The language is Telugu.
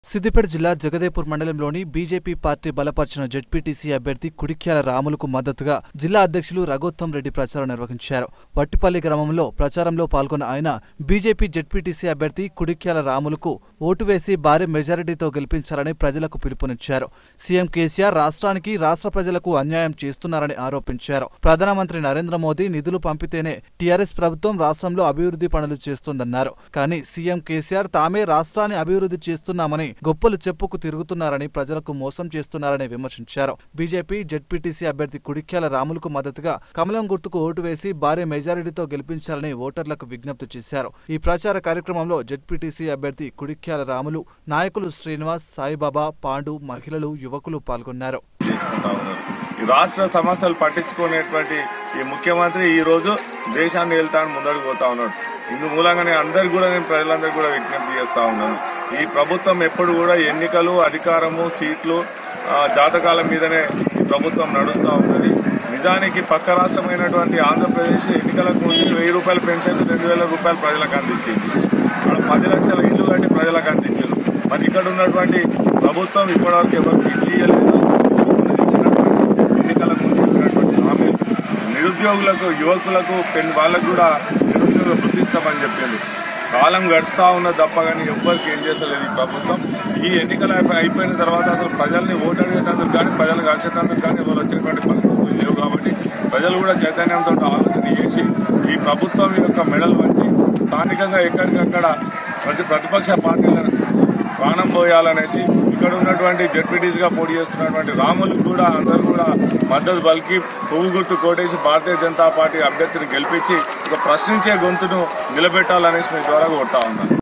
సిద్దిపేట జిల్లా జగదేపూర్ మండలంలోని బీజేపీ పార్టీ బలపరిచిన జెడ్పీటీసీ అభ్యర్థి కుడిక్యాల రాములకు మద్దతుగా జిల్లా అధ్యక్షులు రఘోత్తం రెడ్డి ప్రచారం నిర్వహించారు వట్టిపల్లి గ్రామంలో ప్రచారంలో పాల్గొన్న ఆయన బీజేపీ జెడ్పీటీసీ అభ్యర్థి కుడిక్యాల రాములకు ఓటు వేసి భారీ మెజారిటీతో గెలిపించాలని ప్రజలకు పిలుపునిచ్చారు సీఎం కేసీఆర్ రాష్ట్రానికి రాష్ట్ర ప్రజలకు అన్యాయం చేస్తున్నారని ఆరోపించారు ప్రధానమంత్రి నరేంద్ర మోదీ నిధులు పంపితేనే టీఆర్ఎస్ ప్రభుత్వం రాష్ట్రంలో అభివృద్ధి పనులు చేస్తోందన్నారు కానీ సీఎం కేసీఆర్ తామే రాష్ట్రాన్ని అభివృద్ధి చేస్తున్నామని గొప్పలు చెప్పుకు తిరుగుతున్నారని ప్రజలకు మోసం చేస్తున్నారని విమర్శించారు బీజేపీ జెడ్పీటీసీ అభ్యర్థి కుడిక్యాల రాములకు మద్దతుగా కమలం గుర్తుకు ఓటు వేసి భారీ మెజారిటీతో గెలిపించాలని ఓటర్లకు విజ్ఞప్తి చేశారు ఈ ప్రచార కార్యక్రమంలో జెడ్పీటీసీ అభ్యర్థి కుడిక్యాల రాములు నాయకులు శ్రీనివాస్ సాయిబాబా పాండు మహిళలు యువకులు పాల్గొన్నారు చేసుకుంటా ఉన్నారు ఈ రాష్ట్ర సమస్యలు పట్టించుకునేటువంటి ఈ ముఖ్యమంత్రి ఈ రోజు దేశాన్ని వెళ్తాను ముందడుగు పోతా ఉన్నాడు ఇందు మూలంగానే అందరు కూడా నేను ప్రజలందరికీ కూడా విజ్ఞప్తి చేస్తా ఉన్నాను ఈ ప్రభుత్వం ఎప్పుడు కూడా ఎన్నికలు అధికారము సీట్లు ఆ, జాతకాల మీదనే ఈ ప్రభుత్వం నడుస్తూ ఉన్నది నిజానికి పక్క రాష్ట్రమైనటువంటి ఆంధ్రప్రదేశ్ ఎన్నికలకు ముందు వెయ్యి రూపాయల పెన్షన్ రెండు వేల రూపాయలు ప్రజలకు అందించింది అక్కడ పది లక్షల ఇల్లు కట్టి ప్రజలకు అందించారు మరి ఇక్కడ ఉన్నటువంటి ప్రభుత్వం ఇప్పటివరకు ఎవరికి ఇల్లు ఇవ్వలేదు ఎన్నికల ముందు చెప్పినటువంటి హామీలు నిరుద్యోగులకు యువకులకు పెన్ వాళ్ళకు కూడా నిరుద్యోగ బుద్ధిస్తామని చెప్పిండు కాలం గడుస్తా ఉన్న తప్ప కానీ ఎవ్వరికి ఏం చేస్తలేదు ఈ ప్రభుత్వం ఈ ఎన్నికలు అయిపోయి- అయిపోయిన తర్వాత అసలు ప్రజల్ని ఓటు అడిగేందుకు కానీ ప్రజలకు కలిసేందుకు కానీ ఎవరు వచ్చేటువంటి పరిస్థితులు లేవు కాబట్టి ప్రజలు కూడా చైతన్యంతో ఆలోచన చేసి ఈ ప్రభుత్వం యొక్క మెడల్ వచ్చి స్థానికంగా ఎక్కడికక్కడ ప్రతి ప్రతిపక్ష పార్టీలను ప్రాణం పోయాలనేసి ఇక్కడ ఉన్నటువంటి జడ్పీటీసీ గా పోటీ చేస్తున్నటువంటి రాములకు కూడా అందరూ కూడా మద్దతు పలికి పువ్వు గుర్తు కోటేసి భారతీయ జనతా పార్టీ అభ్యర్థిని గెలిపించి ఒక ప్రశ్నించే గొంతును నిలబెట్టాలనేసి మీ ద్వారా కోరుతా ఉన్నాను